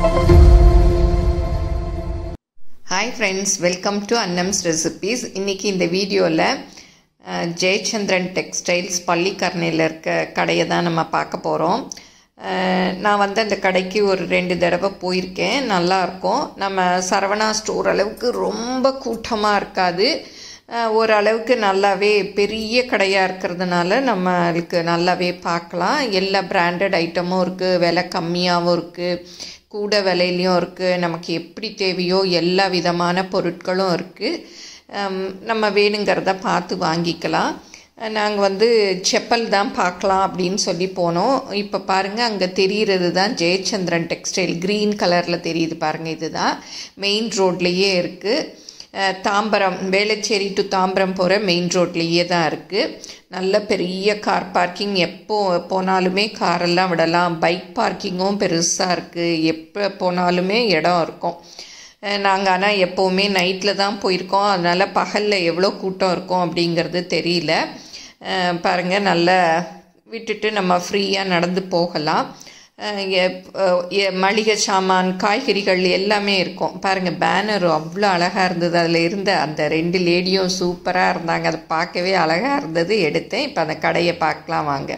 hi friends welcome to Annam's recipes இன்றைக்கி இந்த வீடியோவில் ஜெயச்சந்திரன் டெக்ஸ்டைல்ஸ் பள்ளிக்கரணையில் இருக்க கடையை தான் நம்ம பார்க்க போகிறோம் நான் வந்து அந்த கடைக்கு ஒரு ரெண்டு தடவை போயிருக்கேன் நல்லாயிருக்கும் நம்ம சரவணா ஸ்டோர் அளவுக்கு ரொம்ப கூட்டமாக இருக்காது ஓரளவுக்கு நல்லாவே பெரிய கடையாக இருக்கிறதுனால நம்மளுக்கு நல்லாவே பார்க்கலாம் எல்லா பிராண்டட் ஐட்டமும் இருக்குது விலை கம்மியாகவும் இருக்குது கூட விலையிலையும் இருக்குது நமக்கு எப்படி தேவையோ எல்லா விதமான பொருட்களும் இருக்குது நம்ம வேணுங்கிறத பார்த்து வாங்கிக்கலாம் நாங்கள் வந்து செப்பல் தான் பார்க்கலாம் அப்படின்னு சொல்லி போனோம் இப்போ பாருங்கள் அங்கே தெரிகிறது தான் ஜெயச்சந்திரன் டெக்ஸ்டைல் க்ரீன் கலரில் தெரியுது பாருங்கள் இதுதான் மெயின் ரோட்லேயே இருக்குது தாம்பரம் வேளச்சேரி டு தாம்பரம் போகிற மெயின் ரோட்லேயே தான் இருக்குது நல்ல பெரிய கார் பார்க்கிங் எப்போ போனாலுமே காரெல்லாம் விடலாம் பைக் பார்க்கிங்கும் பெருசாக இருக்குது எப்போ போனாலுமே இடம் இருக்கும் நாங்கள் ஆனால் எப்போவுமே நைட்டில் தான் போயிருக்கோம் அதனால் பகலில் எவ்வளோ கூட்டம் இருக்கும் அப்படிங்கிறது தெரியல பாருங்கள் நல்லா விட்டுட்டு நம்ம ஃப்ரீயாக நடந்து போகலாம் மளிகை சாமான் காய்கறிகள் எல்லாமே இருக்கும் பாருங்கள் பேனர் அவ்வளோ அழகாக இருந்தது அதில் இருந்த அந்த ரெண்டு லேடியும் சூப்பராக இருந்தாங்க அதை பார்க்கவே அழகாக இருந்தது எடுத்தேன் இப்போ அந்த கடையை பார்க்கலாம் வாங்க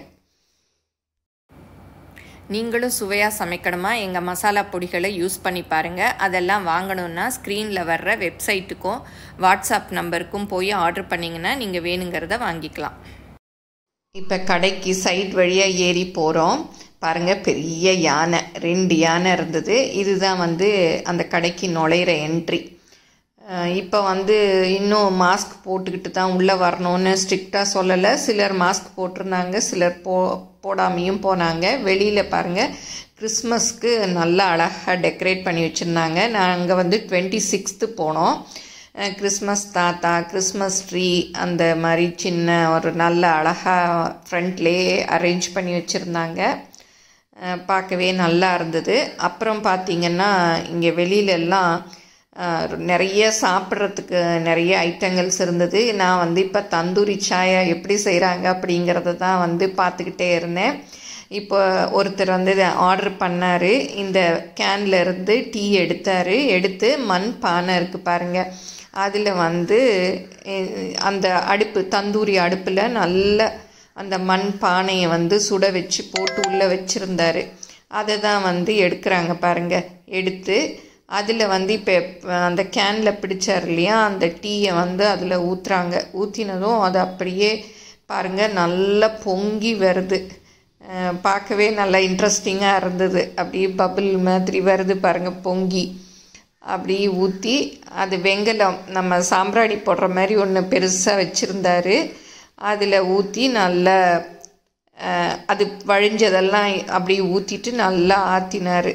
நீங்களும் சுவையாக சமைக்கணுமா எங்கள் மசாலா பொடிகளை யூஸ் பண்ணி பாருங்கள் அதெல்லாம் வாங்கணுன்னா ஸ்க்ரீனில் வர்ற வெப்சைட்டுக்கும் வாட்ஸ்அப் நம்பருக்கும் போய் ஆர்டர் பண்ணிங்கன்னா நீங்கள் வேணுங்கிறத வாங்கிக்கலாம் இப்போ கடைக்கு சைட் வழியாக ஏறி போகிறோம் பாருங்கள் பெரிய யானை ரெண்டு யானை இருந்தது இதுதான் வந்து அந்த கடைக்கு நுழையிற என்ட்ரி இப்போ வந்து இன்னும் மாஸ்க் போட்டுக்கிட்டு தான் உள்ளே வரணும்னு ஸ்ட்ரிக்டாக சொல்லலை சிலர் மாஸ்க் போட்டிருந்தாங்க சிலர் போ போடாமையும் போனாங்க வெளியில் பாருங்கள் கிறிஸ்மஸ்க்கு நல்லா அழகாக டெக்கரேட் பண்ணி வச்சுருந்தாங்க நாங்கள் வந்து டுவெண்ட்டி சிக்ஸ்த்து போனோம் கிறிஸ்மஸ் தாத்தா கிறிஸ்மஸ் ட்ரீ அந்த மாதிரி சின்ன ஒரு நல்ல அழகாக ஃப்ரண்ட்லேயே அரேஞ்ச் பண்ணி வச்சுருந்தாங்க பார்க்கவே நல்லா இருந்தது அப்புறம் பார்த்திங்கன்னா இங்கே வெளியிலெல்லாம் நிறைய சாப்பிட்றதுக்கு நிறைய ஐட்டங்கள்ஸ் இருந்தது நான் வந்து இப்போ தந்தூரி சாயா எப்படி செய்கிறாங்க அப்படிங்கிறத தான் வந்து பார்த்துக்கிட்டே இருந்தேன் இப்போ ஒருத்தர் வந்து ஆர்டர் பண்ணார் இந்த கேனில் இருந்து டீ எடுத்தார் எடுத்து மண் பானை இருக்குது பாருங்கள் அதில் வந்து அந்த அடுப்பு தந்தூரி அடுப்பில் நல்ல அந்த மண் பானையை வந்து சுட வச்சு போட்டு உள்ளே வச்சுருந்தாரு அதை தான் வந்து எடுக்கிறாங்க பாருங்கள் எடுத்து அதில் வந்து இப்போ அந்த கேனில் பிடிச்சார் இல்லையா அந்த டீயை வந்து அதில் ஊற்றுறாங்க ஊற்றினதும் அது அப்படியே பாருங்கள் நல்லா பொங்கி வருது பார்க்கவே நல்லா இன்ட்ரெஸ்டிங்காக இருந்தது அப்படியே பபிள் மாதிரி வருது பாருங்கள் பொங்கி அப்படி ஊற்றி அது வெங்கலம் நம்ம சாம்பிராணி போடுற மாதிரி ஒன்று பெருசாக வச்சுருந்தாரு அதில் ஊற்றி நல்லா அது வழிஞ்சதெல்லாம் அப்படி ஊற்றிட்டு நல்லா ஆற்றினார்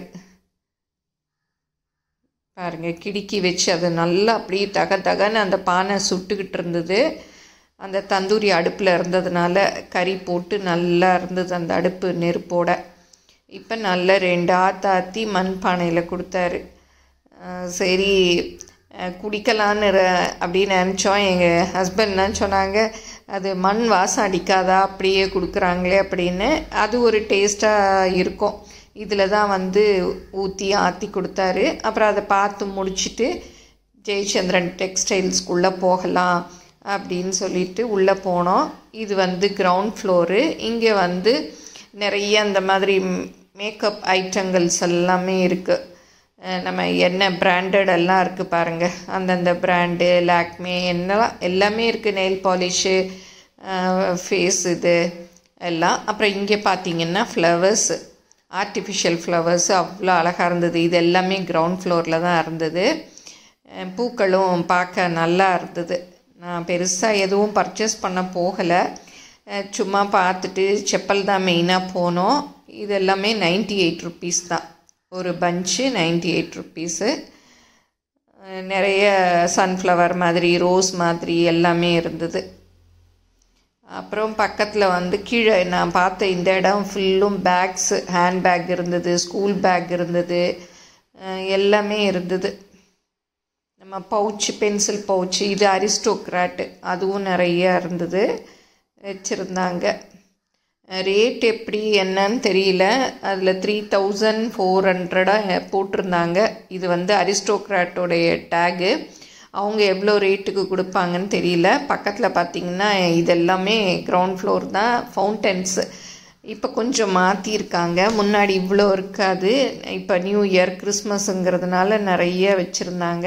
பாருங்கள் கிடுக்கி வச்சு அது நல்லா அப்படியே தக தகன்னு அந்த பானை சுட்டுக்கிட்டு இருந்தது அந்த தந்தூரி அடுப்பில் இருந்ததுனால கறி போட்டு நல்லா இருந்தது அந்த அடுப்பு நெருப்போட இப்போ நல்லா ரெண்டு ஆத்தாத்தி மண் பானையில் கொடுத்தாரு சரி குடிக்கலான்னு அப்படின்னு நினச்சோம் எங்கள் ஹஸ்பண்ட்லாம் சொன்னாங்க அது மண் வாசம் அடிக்காதா அப்படியே கொடுக்குறாங்களே அப்படின்னு அது ஒரு டேஸ்ட்டாக இருக்கும் இதில் தான் வந்து ஊற்றி ஆற்றி கொடுத்தாரு அப்புறம் அதை பார்த்து முடிச்சுட்டு ஜெயச்சந்திரன் டெக்ஸ்டைல்ஸ்குள்ளே போகலாம் அப்படின்னு சொல்லிட்டு உள்ளே போனோம் இது வந்து கிரவுண்ட் ஃப்ளோரு இங்கே வந்து நிறைய அந்த மாதிரி மேக்கப் ஐட்டங்கள்ஸ் எல்லாமே இருக்குது நம்ம என்ன பிராண்டட் எல்லாம் இருக்குது பாருங்கள் அந்தந்த பிராண்டு லாக்மே என்னலாம் எல்லாமே இருக்குது நெயில் பாலிஷு ஃபேஸ் இது எல்லாம் அப்புறம் இங்கே பார்த்தீங்கன்னா ஃப்ளவர்ஸு ஆர்டிஃபிஷியல் ஃப்ளவர்ஸ் அவ்வளோ அழகாக இருந்தது இது எல்லாமே கிரவுண்ட் ஃப்ளோரில் தான் இருந்தது பூக்களும் பார்க்க நல்லா இருந்தது நான் பெருசாக எதுவும் பர்ச்சேஸ் பண்ண போகலை சும்மா பார்த்துட்டு செப்பல் தான் மெயினாக போனோம் இது எல்லாமே நைன்ட்டி எயிட் ருப்பீஸ் தான் ஒரு பஞ்சு நைன்ட்டி எயிட் ருப்பீஸு நிறைய சன்ஃப்ளவர் மாதிரி ரோஸ் மாதிரி எல்லாமே இருந்தது அப்புறம் பக்கத்தில் வந்து கீழே நான் பார்த்த இந்த இடம் ஃபுல்லும் பேக்ஸு ஹேண்ட் பேக் இருந்தது ஸ்கூல் பேக் இருந்தது எல்லாமே இருந்தது நம்ம பவுச்சு பென்சில் பவுச்சு இது அரிஸ்டோக்ராட்டு அதுவும் நிறைய இருந்தது வச்சுருந்தாங்க ரேட் எப்படி என்னன்னு தெரியல அதில் த்ரீ தௌசண்ட் ஃபோர் ஹண்ட்ரடாக போட்டிருந்தாங்க இது வந்து அரிஸ்டோக்ராட்டோடைய டேகு அவங்க எவ்வளோ ரேட்டுக்கு கொடுப்பாங்கன்னு தெரியல பக்கத்தில் பார்த்தீங்கன்னா இதெல்லாமே கிரவுண்ட் ஃப்ளோர் தான் ஃபவுண்டன்ஸு இப்போ கொஞ்சம் மாற்றிருக்காங்க முன்னாடி இவ்வளோ இருக்காது இப்போ நியூ இயர் கிறிஸ்மஸுங்கிறதுனால நிறைய வச்சுருந்தாங்க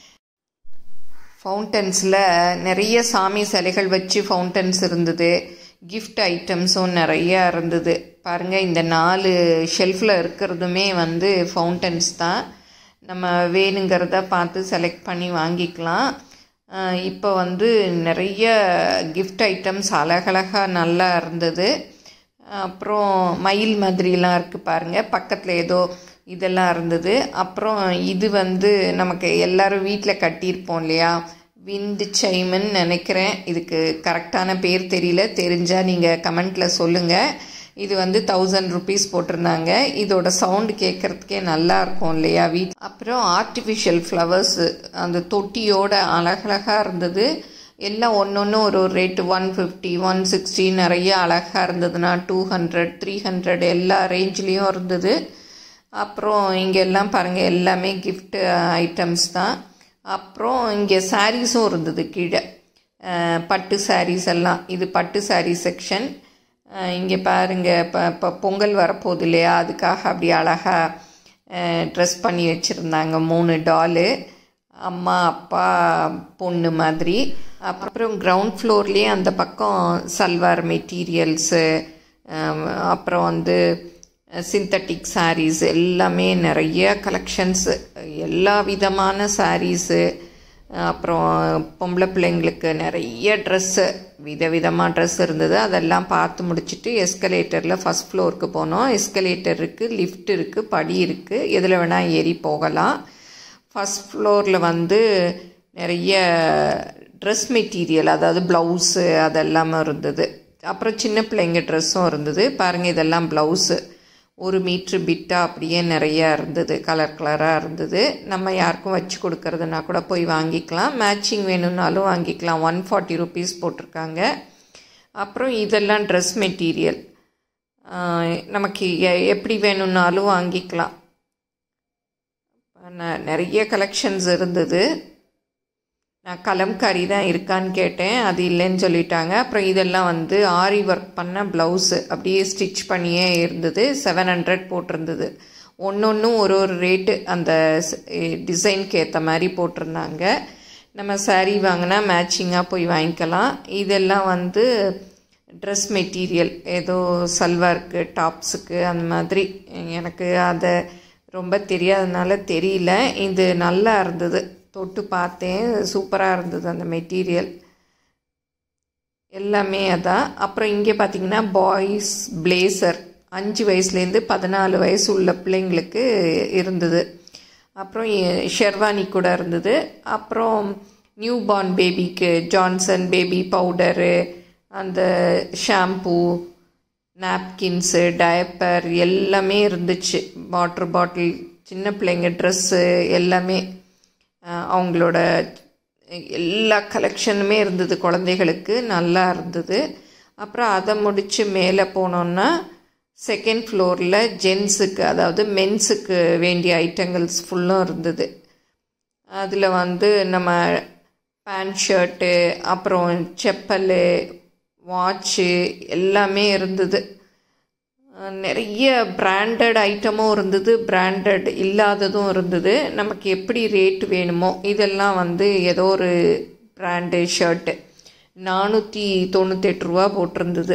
ஃபவுண்டன்ஸில் நிறைய சாமி சிலைகள் வச்சு ஃபவுண்டன்ஸ் இருந்தது கிஃப்ட் ஐட்டம்ஸும் நிறையா இருந்தது பாருங்கள் இந்த நாலு ஷெல்ஃபில் இருக்கிறதுமே வந்து ஃபவுண்டன்ஸ் தான் நம்ம வேணுங்கிறத பார்த்து செலக்ட் பண்ணி வாங்கிக்கலாம் இப்போ வந்து நிறைய கிஃப்ட் ஐட்டம்ஸ் அழகழகாக நல்லா இருந்தது அப்புறம் மயில் மாதிரிலாம் இருக்குது பாருங்கள் பக்கத்தில் ஏதோ இதெல்லாம் இருந்தது அப்புறம் இது வந்து நமக்கு எல்லோரும் வீட்டில் கட்டியிருப்போம் இல்லையா விண்டு சைமுன்னு நினைக்கிறேன் இதுக்கு கரெக்டான பேர் தெரியல தெரிஞ்சால் நீங்கள் கமெண்ட்டில் சொல்லுங்கள் இது வந்து தௌசண்ட் ருபீஸ் போட்டிருந்தாங்க இதோட சவுண்டு கேட்குறதுக்கே நல்லா இருக்கும் இல்லையா வீட் அப்புறம் ஆர்டிஃபிஷியல் ஃப்ளவர்ஸு அந்த தொட்டியோட அழகழகாக இருந்தது எல்லாம் ஒன்று ஒன்று ஒரு ஒரு rate one fifty one sixty நிறைய அழகாக இருந்ததுன்னா டூ ஹண்ட்ரட் த்ரீ ஹண்ட்ரட் எல்லா ரேஞ்ச்லேயும் இருந்தது அப்புறம் இங்கே எல்லாம் பாருங்கள் எல்லாமே கிஃப்ட் ஐட்டம்ஸ் தான் அப்புறம் இங்கே சாரீஸும் இருந்தது கீழே பட்டு சாரீஸ் எல்லாம் இது பட்டு சாரீ செக்ஷன் இங்கே பாருங்கள் இப்போ இப்போ பொங்கல் வரப்போகுது இல்லையா அதுக்காக அப்படி அழகாக ட்ரெஸ் பண்ணி வச்சுருந்தாங்க மூணு டாலு அம்மா அப்பா பொண்ணு மாதிரி அப்புறம் கிரவுண்ட் ஃப்ளோர்லேயே அந்த பக்கம் சல்வார் மெட்டீரியல்ஸு அப்புறம் வந்து சிந்தட்டிக் சாரீஸ் எல்லாமே நிறைய கலெக்ஷன்ஸு எல்லா விதமான சாரீஸு அப்புறம் பொம்பளை பிள்ளைங்களுக்கு நிறைய ட்ரெஸ்ஸு விதவிதமாக ட்ரெஸ் இருந்தது அதெல்லாம் பார்த்து முடிச்சுட்டு எஸ்கலேட்டரில் ஃபஸ்ட் ஃப்ளோருக்கு போனோம் எஸ்கலேட்டர் இருக்குது லிஃப்ட் இருக்குது படி இருக்குது எதில் வேணால் ஏறி போகலாம் ஃபஸ்ட் ஃப்ளோரில் வந்து நிறைய ட்ரெஸ் மெட்டீரியல் அதாவது ப்ளவுஸு அதெல்லாமே இருந்தது அப்புறம் சின்ன பிள்ளைங்க ட்ரெஸ்ஸும் இருந்தது பாருங்கள் இதெல்லாம் ப்ளவுஸு ஒரு மீட்ரு பிட்டாக அப்படியே நிறையா இருந்தது கலர் கலராக இருந்தது நம்ம யாருக்கும் வச்சு கொடுக்கறதுனா கூட போய் வாங்கிக்கலாம் மேட்சிங் வேணும்னாலும் வாங்கிக்கலாம் ஒன் ஃபார்ட்டி ருபீஸ் போட்டிருக்காங்க அப்புறம் இதெல்லாம் ட்ரெஸ் மெட்டீரியல் நமக்கு எப்படி வேணும்னாலும் வாங்கிக்கலாம் நிறைய கலெக்ஷன்ஸ் இருந்தது நான் கலம்காரி தான் இருக்கான்னு கேட்டேன் அது இல்லைன்னு சொல்லிட்டாங்க அப்புறம் இதெல்லாம் வந்து ஆரி ஒர்க் பண்ண ப்ளவுஸு அப்படியே ஸ்டிச் பண்ணியே இருந்தது செவன் ஹண்ட்ரட் போட்டிருந்தது ஒன்று ஒன்றும் ஒரு ஒரு ரேட்டு அந்த டிசைனுக்கு ஏற்ற மாதிரி போட்டிருந்தாங்க நம்ம சாரீ வாங்கினா மேட்சிங்காக போய் வாங்கிக்கலாம் இதெல்லாம் வந்து ட்ரெஸ் மெட்டீரியல் ஏதோ சல்வாருக்கு டாப்ஸுக்கு அந்த மாதிரி எனக்கு அதை ரொம்ப தெரியாதனால தெரியல இது நல்லா இருந்தது தொட்டு பார்த்தேன் சூப்பராக இருந்தது அந்த மெட்டீரியல் எல்லாமே அதான் அப்புறம் இங்கே பார்த்தீங்கன்னா பாய்ஸ் பிளேசர் அஞ்சு வயசுலேருந்து பதினாலு வயசு உள்ள பிள்ளைங்களுக்கு இருந்தது அப்புறம் ஷெர்வானி கூட இருந்தது அப்புறம் நியூ பார்ன் பேபிக்கு ஜான்சன் பேபி பவுடரு அந்த ஷாம்பூ நாப்கின்ஸு டயப்பர் எல்லாமே இருந்துச்சு வாட்டர் பாட்டில் சின்ன பிள்ளைங்க ட்ரெஸ்ஸு எல்லாமே அவங்களோட எல்லா கலெக்ஷனுமே இருந்தது குழந்தைகளுக்கு நல்லா இருந்தது அப்புறம் அதை முடித்து மேலே போனோன்னா செகண்ட் ஃப்ளோரில் ஜென்ஸுக்கு அதாவது மென்ஸுக்கு வேண்டிய ஐட்டங்கள்ஸ் ஃபுல்லும் இருந்தது அதில் வந்து நம்ம பேண்ட் ஷர்ட்டு அப்புறம் செப்பல் வாட்ச்சு எல்லாமே இருந்தது நிறைய பிராண்டட் ஐட்டமும் இருந்தது பிராண்டட் இல்லாததும் இருந்தது நமக்கு எப்படி ரேட் வேணுமோ இதெல்லாம் வந்து ஏதோ ஒரு பிராண்டு ஷர்ட்டு நானூற்றி தொண்ணூத்தெட்டு ரூபா போட்டிருந்தது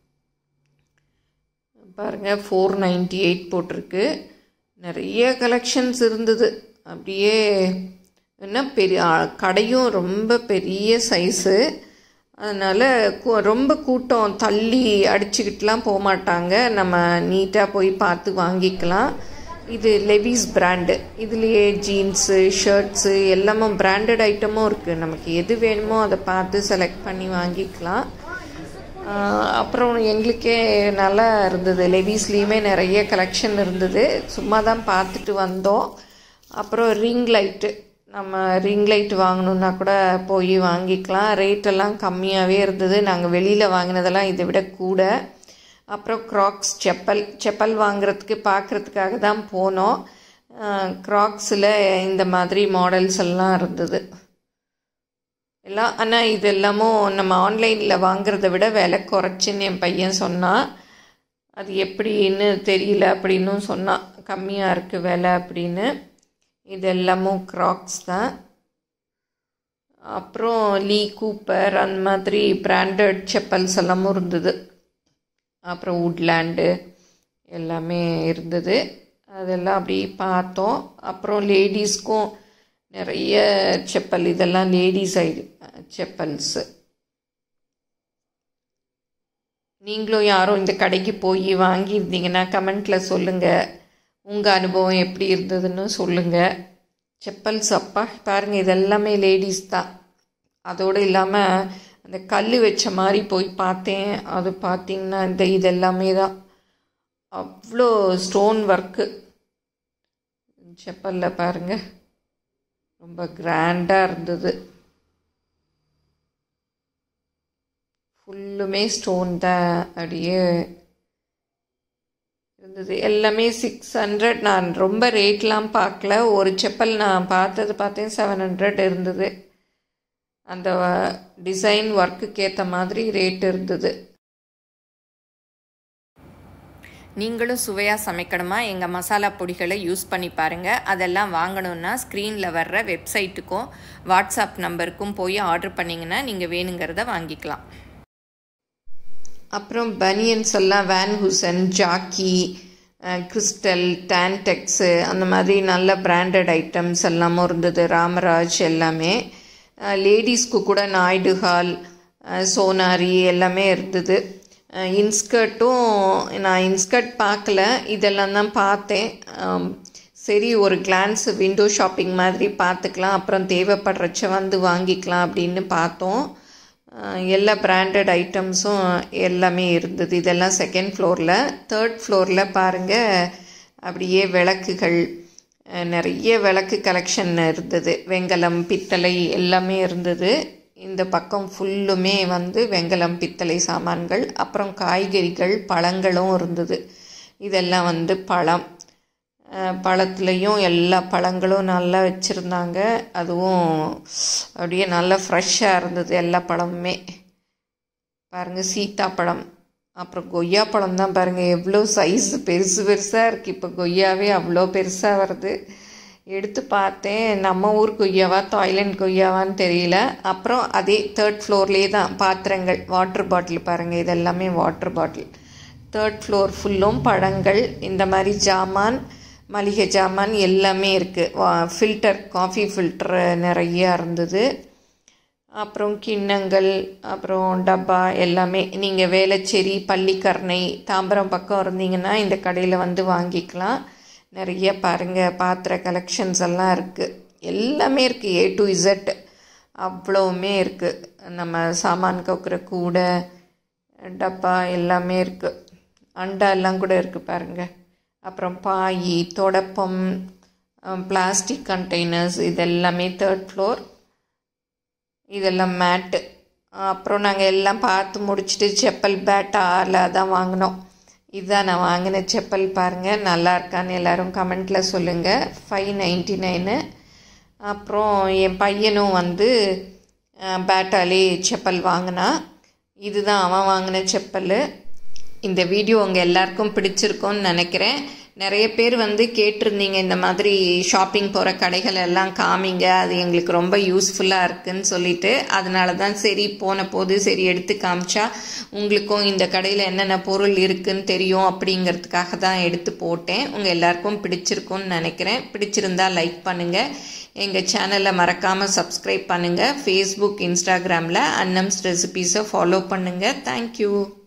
பாருங்கள் ஃபோர் நைன்டி எயிட் போட்டிருக்கு நிறைய கலெக்ஷன்ஸ் இருந்தது அப்படியே என்ன பெரிய கடையும் ரொம்ப பெரிய சைஸு அதனால் ரொம்ப கூட்டம் தள்ளி அடிச்சுக்கிட்டுலாம் போக மாட்டாங்க நம்ம நீட்டாக போய் பார்த்து வாங்கிக்கலாம் இது லெவிஸ் பிராண்டு இதுலேயே ஜீன்ஸு ஷர்ட்ஸு எல்லாமே பிராண்டட் ஐட்டமும் இருக்குது நமக்கு எது வேணுமோ அதை பார்த்து செலக்ட் பண்ணி வாங்கிக்கலாம் அப்புறம் எங்களுக்கே நல்லா இருந்தது லெவிஸ்லேயுமே நிறைய கலெக்ஷன் இருந்தது சும்மா தான் பார்த்துட்டு வந்தோம் அப்புறம் ரிங் லைட்டு நம்ம ரிங் லைட் வாங்கணுன்னா கூட போய் வாங்கிக்கலாம் ரேட்டெல்லாம் கம்மியாகவே இருந்தது நாங்கள் வெளியில் வாங்கினதெல்லாம் இதை விட கூட அப்புறம் க்ராக்ஸ் செப்பல் செப்பல் வாங்குறதுக்கு பார்க்குறதுக்காக தான் போனோம் க்ராக்ஸில் இந்த மாதிரி மாடல்ஸ் எல்லாம் இருந்தது எல்லாம் ஆனால் இது எல்லாமும் நம்ம ஆன்லைனில் வாங்குறத விட விலை குறைச்சின்னு என் பையன் சொன்னான் அது எப்படின்னு தெரியல அப்படின்னும் சொன்னான் கம்மியாக இருக்குது விலை அப்படின்னு இது எல்லாமும் க்ராக்ஸ் தான் அப்புறம் லீ கூப்பர் அந்த மாதிரி பிராண்டட் செப்பல்ஸ் எல்லாமும் இருந்தது அப்புறம் வுட்லேண்டு எல்லாமே இருந்தது அதெல்லாம் அப்படி பார்த்தோம் அப்புறம் லேடிஸ்க்கும் நிறைய செப்பல் இதெல்லாம் லேடிஸ் ஐ செப்பல்ஸு நீங்களும் யாரும் இந்த கடைக்கு போய் வாங்கியிருந்தீங்கன்னா கமெண்ட்டில் சொல்லுங்கள் உங்கள் அனுபவம் எப்படி இருந்ததுன்னு சொல்லுங்கள் செப்பல்ஸ் அப்பா பாருங்கள் இதெல்லாமே லேடிஸ் தான் அதோடு இல்லாமல் அந்த கல் வச்ச மாதிரி போய் பார்த்தேன் அது பார்த்திங்கன்னா இந்த இது எல்லாமே தான் அவ்வளோ ஸ்டோன் ஒர்க்கு செப்பலில் பாருங்கள் ரொம்ப கிராண்டாக இருந்தது ஃபுல்லுமே ஸ்டோன் தான் அப்படியே இருந்தது எல்லாமே சிக்ஸ் ஹண்ட்ரட் நான் ரொம்ப ரேட்லாம் பார்க்கல ஒரு செப்பல் நான் பார்த்தது பார்த்தேன் செவன் ஹண்ட்ரட் இருந்தது அந்த டிசைன் ஒர்க்குக்கு ஏற்ற மாதிரி ரேட் இருந்தது நீங்களும் சுவையாக சமைக்கணுமா எங்கள் மசாலா பொடிகளை யூஸ் பண்ணி பாருங்கள் அதெல்லாம் வாங்கணுன்னா ஸ்க்ரீனில் வர்ற வெப்சைட்டுக்கும் வாட்ஸ்அப் நம்பருக்கும் போய் ஆர்டர் பண்ணிங்கன்னா நீங்கள் வேணுங்கிறத வாங்கிக்கலாம் அப்புறம் பனியன்ஸ் எல்லாம் Van Heusen Jockey crystal Tantex அந்த மாதிரி நல்ல பிராண்டட் ஐட்டம்ஸ் எல்லாமும் இருந்தது ராமராஜ் எல்லாமே லேடிஸ்க்கு கூட நாயுடு ஹால் சோனாரி எல்லாமே இருந்தது இன்ஸ்கர்ட்டும் நான் இன்ஸ்கர்ட் பார்க்கல இதெல்லாம் தான் பார்த்தேன் சரி ஒரு கிளான்ஸ் விண்டோ ஷாப்பிங் மாதிரி பார்த்துக்கலாம் அப்புறம் தேவைப்படுறச்ச வந்து வாங்கிக்கலாம் அப்படின்னு பார்த்தோம் எல்லா பிராண்டட் ஐட்டம்ஸும் எல்லாமே இருந்தது இதெல்லாம் செகண்ட் ஃப்ளோரில் தேர்ட் ஃப்ளோரில் பாருங்கள் அப்படியே விளக்குகள் நிறைய விளக்கு கலெக்ஷன் இருந்தது வெங்கலம் பித்தளை எல்லாமே இருந்தது இந்த பக்கம் ஃபுல்லுமே வந்து வெங்கலம் பித்தளை சாமான்கள் அப்புறம் காய்கறிகள் பழங்களும் இருந்தது இதெல்லாம் வந்து பழம் பழத்துலேயும் எல்லா பழங்களும் நல்லா வச்சுருந்தாங்க அதுவும் அப்படியே நல்லா ஃப்ரெஷ்ஷாக இருந்தது எல்லா பழமுமே பாருங்கள் சீத்தாப்பழம் அப்புறம் கொய்யா பழம் தான் பாருங்கள் எவ்வளோ சைஸ் பெருசு பெருசாக இருக்குது இப்போ கொய்யாவே அவ்வளோ பெருசாக வருது எடுத்து பார்த்தேன் நம்ம ஊர் கொய்யாவா தாய்லாண்ட் கொய்யாவான்னு தெரியல அப்புறம் அதே தேர்ட் ஃப்ளோர்லேயே தான் பாத்திரங்கள் வாட்டர் பாட்டில் பாருங்கள் இதெல்லாமே வாட்டர் பாட்டில் தேர்ட் ஃப்ளோர் ஃபுல்லும் பழங்கள் இந்த மாதிரி ஜாமான் மளிகை ஜாமான் எல்லாமே இருக்குது ஃபில்டர் காஃபி ஃபில்டர் நிறையா இருந்தது அப்புறம் கிண்ணங்கள் அப்புறம் டப்பா எல்லாமே நீங்கள் வேளச்சேரி பள்ளிக்கரணை தாம்பரம் பக்கம் இருந்தீங்கன்னா இந்த கடையில் வந்து வாங்கிக்கலாம் நிறைய பாருங்கள் பாத்திர கலெக்ஷன்ஸ் எல்லாம் இருக்குது எல்லாமே இருக்குது ஏ டு இசட் அவ்வளோவுமே இருக்குது நம்ம சாமான் கவுக்கிற கூடை டப்பா எல்லாமே இருக்குது அண்டா எல்லாம் கூட இருக்குது பாருங்கள் அப்புறம் பாய் தொடப்பம் பிளாஸ்டிக் கண்டெய்னர்ஸ் இதெல்லாமே தேர்ட் ஃப்ளோர் இதெல்லாம் மேட்டு அப்புறம் நாங்கள் எல்லாம் பார்த்து முடிச்சுட்டு செப்பல் பேட்டாவில் தான் வாங்கினோம் இதுதான் நான் வாங்கின செப்பல் பாருங்கள் நல்லா இருக்கான்னு எல்லோரும் கமெண்ட்டில் சொல்லுங்கள் ஃபைவ் நைன்ட்டி நைனு அப்புறம் என் பையனும் வந்து பேட்டாலே செப்பல் வாங்கினா இதுதான் அவன் வாங்கின செப்பல் இந்த வீடியோ உங்கள் எல்லாருக்கும் பிடிச்சிருக்கோன்னு நினைக்கிறேன் நிறைய பேர் வந்து கேட்டிருந்தீங்க இந்த மாதிரி ஷாப்பிங் போகிற கடைகள் எல்லாம் காமிங்க அது எங்களுக்கு ரொம்ப யூஸ்ஃபுல்லாக இருக்குன்னு சொல்லிட்டு அதனால தான் சரி போன போது சரி எடுத்து காமிச்சா உங்களுக்கும் இந்த கடையில் என்னென்ன பொருள் இருக்குன்னு தெரியும் அப்படிங்கிறதுக்காக தான் எடுத்து போட்டேன் உங்கள் எல்லாருக்கும் பிடிச்சிருக்கும்னு நினைக்கிறேன் பிடிச்சிருந்தா லைக் பண்ணுங்கள் எங்கள் சேனலை மறக்காமல் சப்ஸ்கிரைப் பண்ணுங்கள் ஃபேஸ்புக் இன்ஸ்டாகிராமில் அன்னம்ஸ் ரெசிபீஸை ஃபாலோ பண்ணுங்கள் தேங்க்யூ